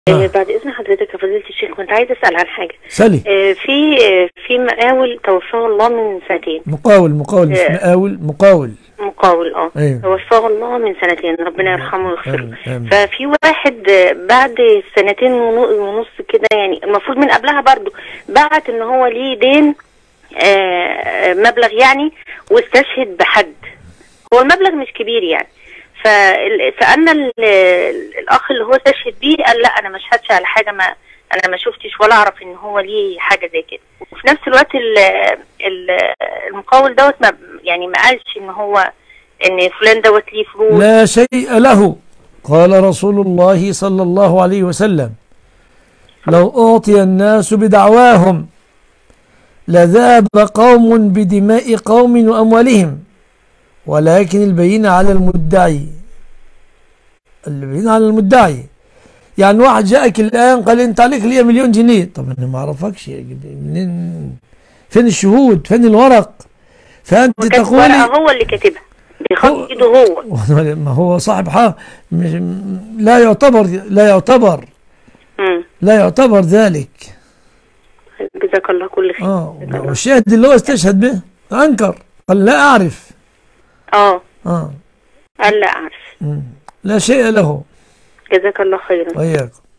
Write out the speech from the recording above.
آه. بعد اذن حضرتك يا فضيله الشيخ كنت عايزه اسال عن حاجه سلي آه، في آه، في مقاول توفاه الله من سنتين مقاول مقاول مش آه. مقاول مقاول مقاول اه أيوه. توفاه الله من سنتين ربنا يرحمه ويغفر آمين، له آمين. ففي واحد آه، بعد سنتين ونو- ونص كده يعني المفروض من قبلها برضو بعت ان هو ليه دين آه، مبلغ يعني واستشهد بحد هو المبلغ مش كبير يعني فسالنا ال- ال- الاخ اللي هو استشهد بيه قال لا انا ما اشهدش على حاجه ما انا ما شفتش ولا اعرف ان هو ليه حاجه زي كده وفي نفس الوقت ال- ال- المقاول دوت ما يعني ما قالش ان هو ان فلان دوت ليه فلوس لا شيء له قال رسول الله صلى الله عليه وسلم لو أعطي الناس بدعواهم لذاب قوم بدماء قوم وأموالهم ولكن البينة على المدعي البينة على المدعي يعني واحد جاءك الآن قال أنت عليك لي مليون جنيه طب أنا ما أعرفكش منين فين الشهود فين الورق فأنت وكانت تقولي ورقه هو اللي كاتبها هو- بخط ايده هو ما هو صاحب حق مش لا يعتبر لا يعتبر مم. لا يعتبر ذلك جزاك الله كل خير اه جزاك الله. والشاهد اللي هو استشهد به انكر قال لا اعرف اه اه قال لا اعرف مم. لا شيء له جزاك الله خيرا وإياكم